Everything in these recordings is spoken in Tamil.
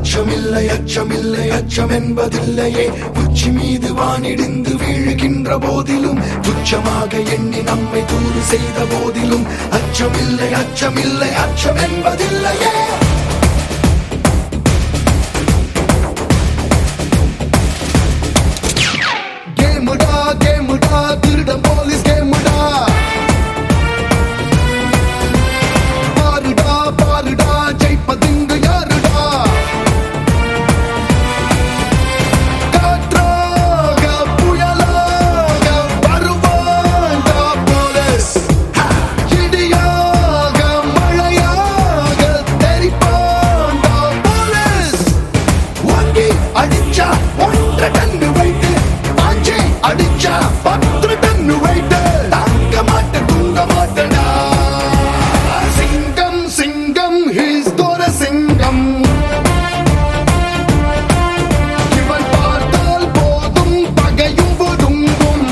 அச்சமில்லை அச்சமில்லை அச்சம் என்பதில்லையே உச்சி மீது வானிடிந்து வீழுகின்ற போதிலும் துச்சமாக எண்ணி நம்மை தூறு செய்த போதிலும் அச்சமில்லை அச்சமில்லை அச்சம் என்பதில்லையே கேமுடா கேமுடா திருடம் போலீஸ் கேமுடா பாருடா பாருடா ஜெயிப்பதிங்கு யாருடா காற்றாக புயலாக வருவான்டா போலீஸ் இடியாக மழையாக தெரிப்பான்டா போலீஸ் வாங்கி அடிச்சா ஒன்றரை டன்னு weight பாஞ்சு அடிச்சா பத்து டன்னு weight தாங்க மாட்ட தூங்க மாட்டடா சிங்கம் சிங்கம் ஹீஸ் தோர சிங்கம் இவன் பார்த்தால் போதும் பகையும் ஒதுங்கும்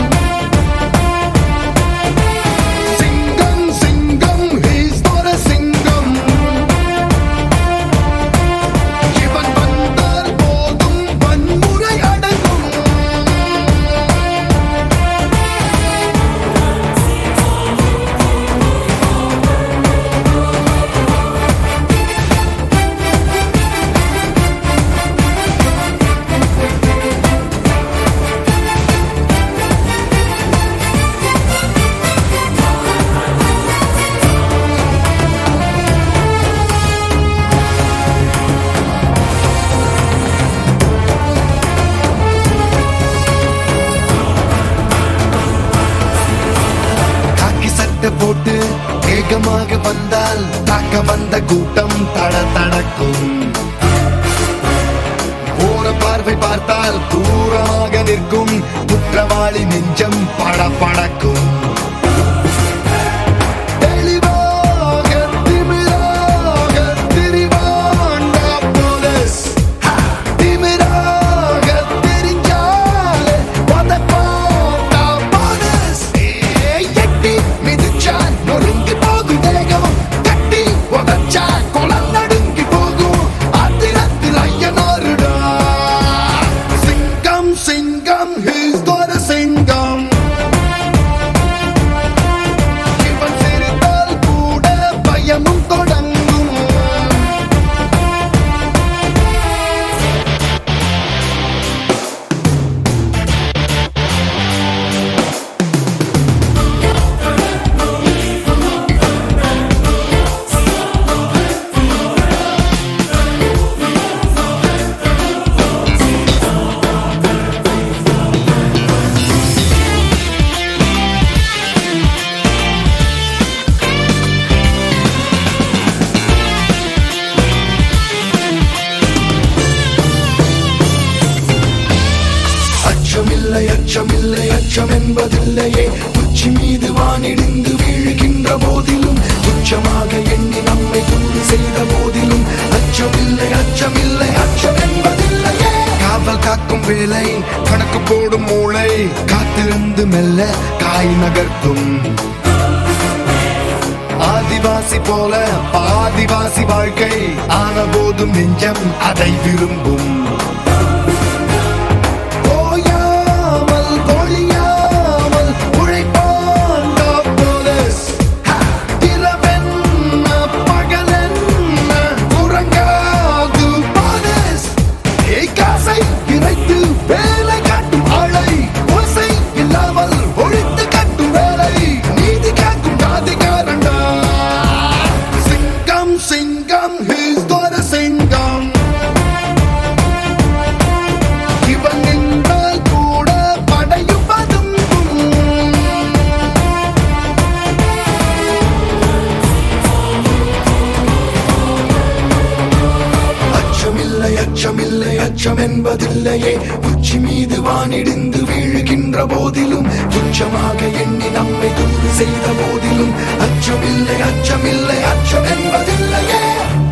சிங்கம் சிங்கம் ஹீஸ் தோர சிங்கம் இவன் வந்தால் போதும் வன்முறை அடங்கும் காக்கி சட்டை போட்டு வேகமாக வந்தால் தாக்க வந்த கூட்டம் தட தடக்கும் போற பார்வை பார்த்தால் தூரமாக நிற்கும் குற்றவாளி நெஞ்சம் பட படக்கும் தெளிவாக திமிராக திரிவாண்டா போலீஸ் திமிராக தெரிஞ்சாலே பதப்பாண்டா போலீஸ் ஏய், எட்டி மிதிச்சா நொறுங்கி போகும் தேகம் கட்டி உதச்சா குளம் நடுங்கி போகும் ஆத்திரத்தில் ஐயனாருடா சிங்கம் சிங்கம் ஹிஸ் தோர சிங்கம் இவன் சிரித்தால் கூட பயமும் தொடங்கும் அச்சமில்லை அச்சமில்லை அச்சம் என்பதில்லையே உச்சி மீது வானிடிந்து வீழுகின்ற போதிலும் துச்சமாக எண்ணி நம்மை துன்பு செய்த போதிலும் அச்சமில்லை அச்சமில்லை அச்சம் என்பதில்லையே காவல் காக்கும் வேலை கணக்கு போடும் மூளை காத்திருந்து மெல்ல காய் நகர்த்தும் ஆதிவாசி போல ஆதிவாசி வாழ்க்கை ஆன போதும் நெஞ்சம் அதை விரும்பும் ஓயாமல் பொழியாமல் உழைப்பாண்டா போலீஸ் இரவென்ன பகலென்ன உறங்காது போலீஸ் ஏய் காசை இறைத்து வேலை காட்டும் ஆளை ஓசை இல்லாமல் ஒழித்து கட்டும் வேலை நீதி காக்கும் அதிகாரண்டா சிங்கம் சிங்கம் ஹிஸ் தோர சிங்கம் இவன் நின்றால் கூட படையும் பதுங்கும் அச்சமில்லை அச்சமில்லை அச்சம் என்பதில்லையே உச்சி மீது வானிடிந்து வீழுகின்ற போதிலும் துச்சமாக எண்ணி நம்மை துன்பு செய்த போதிலும் அச்சமில்லை அச்சமில்லை அச்சம் என்பதில்லையே